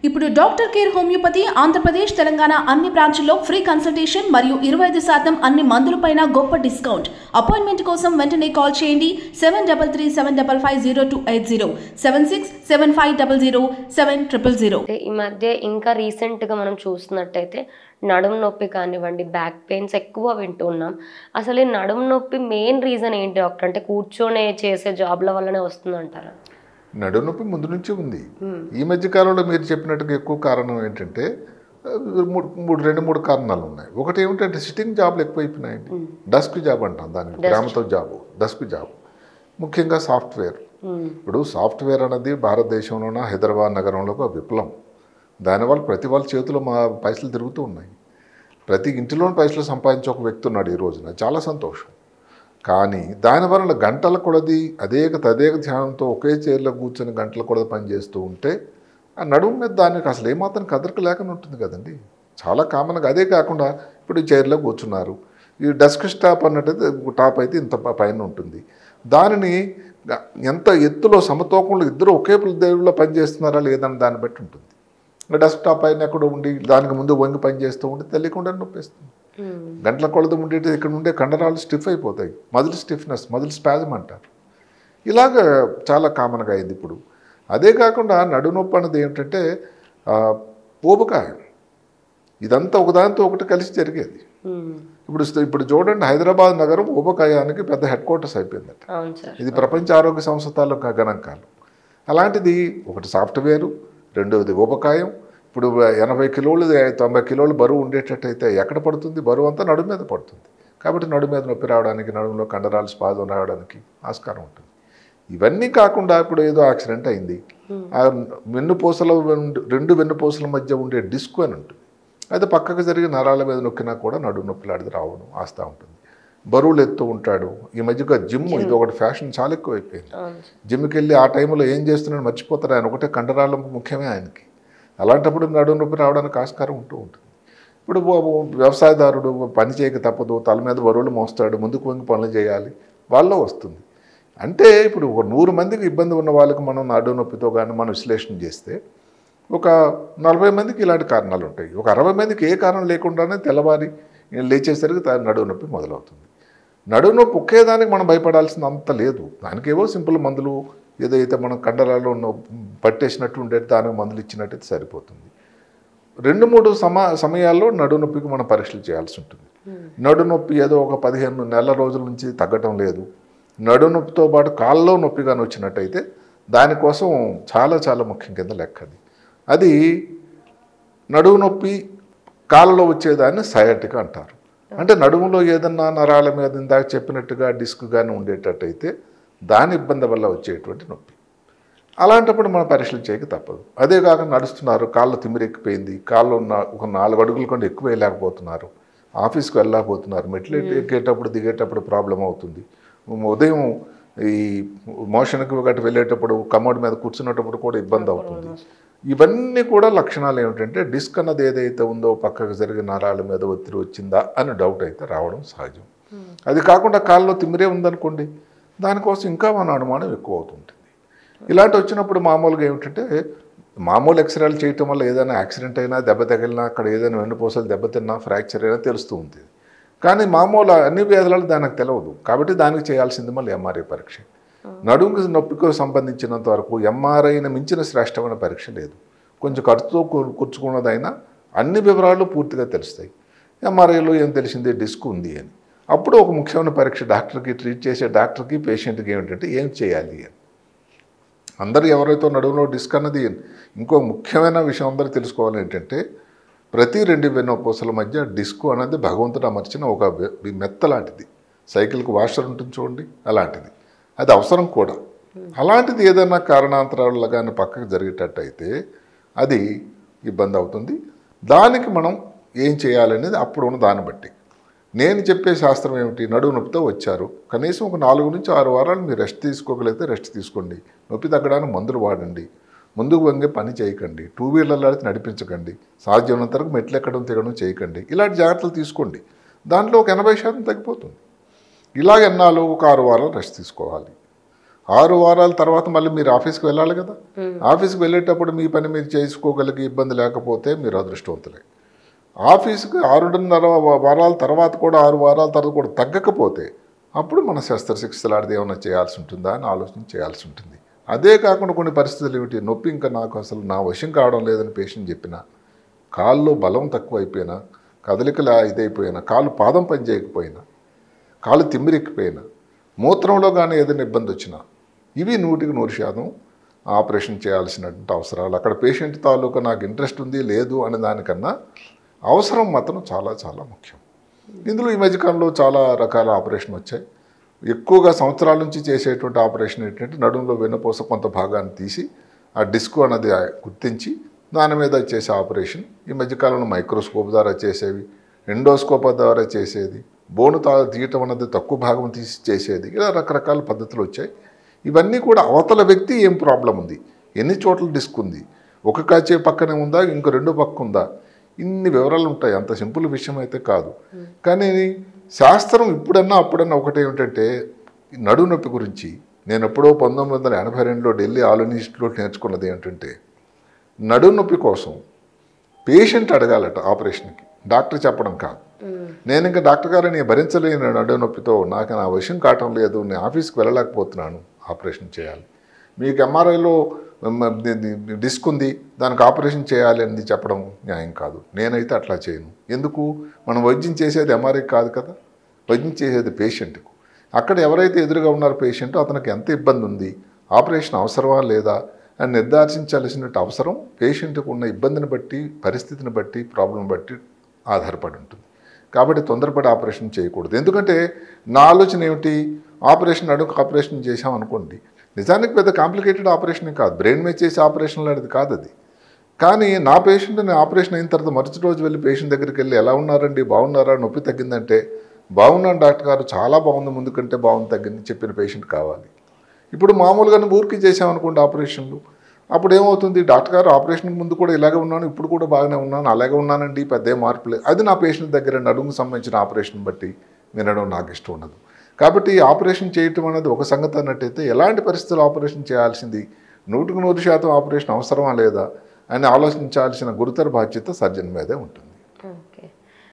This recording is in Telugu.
ఇప్పుడు doctor care homeopathy Andhra Pradesh Telangana అన్ని బ్రాంచుల్లో ఫ్రీ కన్సల్టేషన్ మరియు ఇరవై ఐదు శాతం అన్ని మందులపైన గొప్ప డిస్కౌంట్ అపాయింట్మెంట్ కోసం వెంటనే కాల్ చేయండి seven double three seven double five zero two eight zero seven six seven five double zero seven triple zero అయితే ఈ మధ్య ఇంకా రీసెంట్గా మనం చూస్తున్నట్టయితే నడుము నొప్పి కానివ్వండి బ్యాక్ పెయిన్స్ ఎక్కువ వింటూ ఉన్నాం అసలు ఈ నడుము నొప్పి మెయిన్ రీజన్ ఏంటి డాక్టర్ అంటే కూర్చొనే చేసే జాబ్ల వల్లనే వస్తుందంటారా నడుము నొప్పి ముందు నుంచి ఉంది ఈ మధ్య కాలంలో మీరు చెప్పినట్టుగా ఎక్కువ కారణం ఏంటంటే ఆ, మూడు మూడు రెండు మూడు కారణాలు ఉన్నాయి ఒకటి ఏమిటంటే సిట్టింగ్ జాబ్లు ఎక్కువైపోయినాయండి డస్క్ జాబ్ అంటాం దానికి గ్రామతో జాబ్ డస్క్ జాబ్ ముఖ్యంగా సాఫ్ట్వేర్ ఇప్పుడు సాఫ్ట్వేర్ అనేది భారతదేశంలోన హైదరాబాద్ నగరంలో ఒక విప్లవం దానివల్ల ప్రతి వాళ్ళ చేతిలో మా పైసలు తిరుగుతూ ఉన్నాయి ప్రతి ఇంటిలోని పైసలు సంపాదించే ఒక వ్యక్తి ఉన్నాడు ఈ రోజున చాలా సంతోషం కానీ దానివల్ల గంటల కొలది అదేక తదేక ధ్యానంతో ఒకే చైర్లో కూర్చొని గంటల కొలది పనిచేస్తూ ఉంటే ఆ నడుము మీద దానికి అసలు ఏమాత్రం కదలిక లేకుండా ఉంటుంది కదండి చాలా కామన్గా అదే కాకుండా ఇప్పుడు ఈ చైర్లో కూర్చున్నారు ఈ డస్క్ స్టాప్ అన్నట్టయితే టాప్ అయితే ఇంత ప- పైన ఉంటుంది దానిని గ- ఎంత ఎత్తులో సమతూకంలో ఇద్దరు ఒకే దేవుల్లో పనిచేస్తున్నారా లేదని దాన్ని బట్టి ఉంటుంది డెస్క్ టాప్ పైన ఎక్కడ ఉండి దానికి ముందు వంగి పని చేస్తూ ఉండి తెలియకుండా నొప్పిస్తుంది గంటల కొలత ఉండేది ఇక్కడ ఉండే కండరాలు స్టిఫ్ అయిపోతాయి మజిల్ స్టిఫ్నెస్ మజిల్ స్పాజం అంటారు ఇలాగ చాలా కామన్గా అయింది ఇప్పుడు అదే కాకుండా నడునొప్పి అన్నది ఏమిటంటే ఆ, ఊబకాయం ఇదంతా ఒకదానితో ఒకటి కలిసి జరిగేది ఇప్పుడు ఇప్పుడు చూడండి హైదరాబాద్ నగరం ఊబకాయానికి పెద్ద హెడ్ క్వార్టర్స్ అయిపోయిందట అవును సార్ ఇది ప్రపంచ ఆరోగ్య సంస్థ తాలూకా గణాంకాలు అలాంటిది ఒకటి సాఫ్ట్వేరు రెండవది ఉపకాయం ఇప్పుడు ఎనభై కిలోలు తొంభై కిలోలు బరువు ఉండేటట్టయితే ఎక్కడ పడుతుంది బరువు అంతా నడుము మీద పడుతుంది కాబట్టి నడుము మీద నొప్పి రావడానికి నడుములో కండరాలు స్పాదం రావడానికి ఆస్కారం ఉంటుంది ఇవన్నీ కాకుండా ఇప్పుడు ఏదో యాక్సిడెంట్ అయింది ఆ వెన్నుపూసల ఉండే- రెండు వెన్నుపూసల మధ్య ఉండే డిస్క్ అని ఉంటుంది అది పక్కకు జరిగి నరాల మీద నొక్కినా కూడా నడుము నొప్పిలాడిది రావడం ఆస్తా ఉంటుంది బరువులు ఎత్తు ఉంటాడు ఈ మధ్యగా జిమ్ ఇది ఒకటి ఫ్యాషన్ చాలా ఎక్కువైపోయింది అవును సార్ జిమ్కి వెళ్ళి ఆ టైంలో ఏం చేస్తున్నాడు మర్చిపోతారు ఆయన ఒకటే కండరాలు ముఖ్యమే ఆయనకి అలాంటప్పుడు నడుము నొప్పి రావడానికి ఆస్కారం ఉంటూ ఉంటుంది ఇప్పుడు ఓ- ఓ వ్యవసాయదారుడు పని చేయక తప్పదు తల మీద బరువులు మోస్తాడు ముందుకు వంగి పనులు చేయాలి వాళ్ళలో వస్తుంది అంటే ఇప్పుడు ఒక నూరు మందికి ఇబ్బంది ఉన్న వాళ్ళకి మనం నడుము నొప్పితో కానీ మనం విశ్లేషణ చేస్తే ఒక నలభై మందికి ఇలాంటి కారణాలు ఉంటాయి ఒక అరవై మందికి ఏ కారణం లేకుండానే తెల్లవారి లేచేసరికి తా- నడుము నొప్పి మొదలవుతుంది నడుము నొప్పి ఒకే దానికి మనం భయపడాల్సిన అంత లేదు దానికి ఏవో సింపుల్ మందులు ఏదైతే మనం కండరాల్లో ఉన్న పట్టేసినట్టు ఉండే దానికి మందులు ఇచ్చినట్టయితే సరిపోతుంది రెండు మూడు సమా సమయాల్లో నడుము నొప్పికి మనం పరీక్షలు చేయాల్సి ఉంటుంది నడుము నొప్పి ఏదో ఒక పదిహేను నెలల రోజుల నుంచి తగ్గటం లేదు నడుము నొప్పితో పాటు కాళ్ళలో నొప్పి కానీ వచ్చినట్టయితే దానికోసం చాలా చాలా ముఖ్యం కింద లెక్క అది అది నడుము నొప్పి కాళ్ళలో వచ్చేదాన్ని సయాటిక అంటారు అంటే నడుములో ఏదన్నా నరాల మీద ఇందాక చెప్పినట్టుగా డిస్క్ కానీ ఉండేటట్టయితే దాని ఇబ్బంది వల్ల వచ్చేటువంటి నొప్పి అలాంటప్పుడు మనం పరీక్షలు చేయక తప్పదు అదే కాక నడుస్తున్నారు కాళ్ళు తిమ్మిరెక్కిపోయింది కాళ్ళు ఉన్న ఒక నాలుగు అడుగుల కంటే ఎక్కువ వెళ్ళలేకపోతున్నారు ఆఫీస్కి వెళ్ళలేకపోతున్నారు మెట్లు ఎక్కేటప్పుడు దిగేటప్పుడు ప్రాబ్లం అవుతుంది ఉదయం ఈ మోషన్కి గట్ట వెళ్ళేటప్పుడు కమోడ్ మీద కూర్చున్నప్పుడు కూడా ఇబ్బంది అవుతుంది ఇవన్నీ కూడా లక్షణాలు ఏమిటంటే డిస్క్ అన్నది ఏదైతే ఉందో పక్కకు జరిగిన నరాల మీద ఒత్తిడి వచ్చిందా అని డౌట్ అయితే రావడం సహజం అది కాకుండా కాళ్ళలో తిమ్మిరే ఉందనుకోండి దానికోసం ఇంకా మన అనుమానం ఎక్కువ అవుతుంటుంది ఇలాంటి వచ్చినప్పుడు మామూలుగా ఏమిటంటే మామూలు ఎక్స్రేలు చేయటం వల్ల ఏదైనా యాక్సిడెంట్ అయినా దెబ్బ తగిలినా అక్కడ ఏదైనా వెన్నుపూసలు దెబ్బతిన్నా ఫ్రాక్చర్ అయినా తెలుస్తూ ఉంటుంది కానీ మామూలు అన్ని వ్యాధులు దానికి తెలియదు కాబట్టి దానికి చేయాల్సింది మళ్ళీ ఎంఆర్ఐ పరీక్ష నడుముకి నొప్పికి సంబంధించినంత వరకు ఎంఆర్ఐని మించిన శ్రేష్టమైన పరీక్ష లేదు కొంచెం ఖర్చుతో కూ- కూర్చుకున్నదైనా అన్ని వివరాలు పూర్తిగా తెలుస్తాయి ఎంఆర్ఐలో ఏం తెలిసింది డిస్క్ ఉంది అని అప్పుడు ఒక ముఖ్యమైన పరీక్ష డాక్టర్కి ట్రీట్ చేసే డాక్టర్కి పేషెంట్కి ఏమిటంటే ఏం చేయాలి అని అందరూ ఎవరైతే నడుములో డిస్క్ అన్నది ఇంకో ముఖ్యమైన విషయం అందరూ తెలుసుకోవాలి ఏంటంటే ప్రతి రెండు వెన్నుపూసల మధ్య డిస్క్ అనేది భగవంతుడు అమర్చిన ఒక వె- మెత్త లాంటిది సైకిల్కి వాషర్ ఉంటుంది చూడండి అలాంటిది అది అవసరం కూడా అలాంటిది ఏదైనా కారణాంతరాల కానీ పక్కకు జరిగేటట్టయితే అది ఇబ్బంది అవుతుంది దానికి మనం ఏం చేయాలనేది అప్పుడు ఉన్న దాన్ని బట్టి నేను చెప్పే శాస్త్రం ఏమిటి నడువు నొప్పితో వచ్చారు కనీసం ఒక నాలుగు నుంచి ఆరు వారాలు మీరు రెస్ట్ తీసుకోగలిగితే రెస్ట్ తీసుకోండి నొప్పి తగ్గడానికి మందులు వాడండి ముందుకు వంగే పని చేయకండి టూ వీలర్లు అయితే నడిపించకండి సాధ్యమైనంత వరకు మెట్లు ఎక్కడం తిరగడం చేయకండి ఇలాంటి జాగ్రత్తలు తీసుకోండి దాంట్లో ఒక ఎనభై శాతం తగ్గిపోతుంది ఇలాగ ఎన్నాళ్ళు ఒక ఆరు వారాలు రెస్ట్ తీసుకోవాలి ఆరు వారాల తర్వాత మళ్ళీ మీరు ఆఫీస్కి వెళ్ళాలి కదా ఆఫీస్కి వెళ్ళేటప్పుడు మీ పని మీరు చేసుకోగలిగే ఇబ్బంది లేకపోతే మీరు అదృష్టవంతులే ఆఫీస్కి ఆరున్నర వారాల తర్వాత కూడా ఆరు వారాల తర్వాత కూడా తగ్గకపోతే అప్పుడు మన శస్త్రచికిత్సలాడిది ఏమైనా చేయాల్సి ఉంటుందా అని ఆలోచన చేయాల్సి ఉంటుంది అదే కాకుండా కొన్ని పరిస్థితులు ఏమిటి నొప్పి ఇంకా నాకు అసలు నా వశం కావడం లేదని పేషెంట్ చెప్పిన కాల్లో బలం తక్కువైపోయినా కదలికలా ఇదైపోయినా కాలు పాదం పని చేయకపోయినా కాలు తిమ్మిరెక్కిపోయినా మూత్రంలో కానీ ఏదైనా ఇబ్బంది వచ్చినా ఇవి నూటికి నూరు శాతం ఆపరేషన్ చేయాల్సినటువంటి అవసరాలు అక్కడ పేషెంట్ తాలూకా నాకు ఇంట్రెస్ట్ ఉంది లేదు అనే దానికన్నా అవసరం మాత్రం చాలా చాలా ముఖ్యం ఇందులో ఈ మధ్యకాలంలో చాలా రకాల ఆపరేషన్ వచ్చాయి ఎక్కువగా సంవత్సరాల నుంచి చేసేటువంటి ఆపరేషన్ ఏంటంటే నడుములో వెన్నపూస కొంత భాగాన్ని తీసి ఆ డిస్క్ అన్నది గుర్తించి దాని మీద చేసే ఆపరేషన్ ఈ మధ్యకాలంలో మైక్రోస్కోప్ ద్వారా చేసేవి ఎండోస్కోప్ ద్వారా చేసేది బోను తా తీయటం అన్నది తక్కువ భాగం తీసి చేసేది ఇలా రకరకాల పద్ధతులు వచ్చాయి ఇవన్నీ కూడా అవతల వ్యక్తి ఏం ప్రాబ్లం ఉంది ఎన్ని చోట్ల డిస్క్ ఉంది ఒక కాచే పక్కనే ఉందా ఇంకో రెండో పక్క ఉందా ఇన్ని వివరాలు ఉంటాయి అంత సింపుల్ విషయం అయితే కాదు కానీ శాస్త్రం ఇప్పుడన్నా అప్పుడన్నా ఒకటి ఏమిటంటే ఈ నడుము నొప్పి గురించి నేను ఎప్పుడో పంతొమ్మిది వందల ఎనభై రెండులో ఢిల్లీ ఆల్ ఇన్స్టిట్యూట్ నేర్చుకున్నది ఏంటంటే నడుము నొప్పి కోసం పేషెంట్ అడగాలట ఆపరేషన్కి డాక్టర్ చెప్పడం కాదు నేను ఇంకా డాక్టర్ గారు నేను భరించలేని నడుము నొప్పితో నాకు నా వశం కావటం లేదు నేను ఆఫీస్కి వెళ్ళలేకపోతున్నాను ఆపరేషన్ చేయాలి మీకు ఎంఆర్ఐలో డిస్క్ ఉంది దానికి ఆపరేషన్ చేయాలి అని చెప్పడం న్యాయం కాదు నేనైతే అట్లా చేయను ఎందుకు మనం వైద్యం చేసేది ఎంఆర్ఐ కాదు కదా వైద్యం చేసేది పేషెంట్కు అక్కడ ఎవరైతే ఎదురుగా ఉన్నారో పేషెంట్ అతనికి ఎంత ఇబ్బంది ఉంది ఆపరేషన్ అవసరమా లేదా అని నిర్ధారించాల్సిన అవసరం పేషెంట్కు ఉన్న ఇబ్బందిని బట్టి పరిస్థితిని బట్టి ప్రాబ్లం బట్టి ఆధారపడి ఉంటుంది కాబట్టి తొందరపడి ఆపరేషన్ చేయకూడదు ఎందుకంటే నా ఆలోచన ఏమిటి ఆపరేషన్ అడుగు ఆపరేషన్ చేసాం అనుకోండి నిజానికి పెద్ద కాంప్లికేటెడ్ ఆపరేషన్ కాదు బ్రెయిన్ మీద చేసే ఆపరేషన్ లాంటిది కాదు అది కానీ నా పేషెంట్ నేను ఆపరేషన్ అయిన తర్వాత మరుసటి రోజు వెళ్ళి పేషెంట్ దగ్గరికి వెళ్ళి ఎలా ఉన్నారండి బాగున్నారా నొప్పి తగ్గిందంటే బాగున్నాను డాక్టర్ గారు చాలా బాగుంది ముందు కంటే బాగుంది తగ్గింది చెప్పిన పేషెంట్ కావాలి ఇప్పుడు మామూలుగానే ఊరికి చేసామనుకోండి ఆపరేషన్లు అప్పుడు ఏమవుతుంది డాక్టర్ గారు ఆపరేషన్ ముందు కూడా ఇలాగే ఉన్నాను ఇప్పుడు కూడా బాగానే ఉన్నాను అలాగే ఉన్నానండి పెద్ద మార్పు లేదు అది నా పేషెంట్ దగ్గర నడుముకు సంబంధించిన ఆపరేషన్ బట్టి వినడం నాకు ఇష్టం ఉండదు కాబట్టి ఈ ఆపరేషన్ చేయటం అనేది ఒక సంగతి అన్నట్టయితే ఎలాంటి పరిస్థితుల్లో ఆపరేషన్ చేయాల్సింది నూటికి నూరు శాతం ఆపరేషన్ అవసరమా లేదా అని ఆలోచించాల్సిన గురుతర బాధ్యత సర్జన్ మీదే ఉంటుంది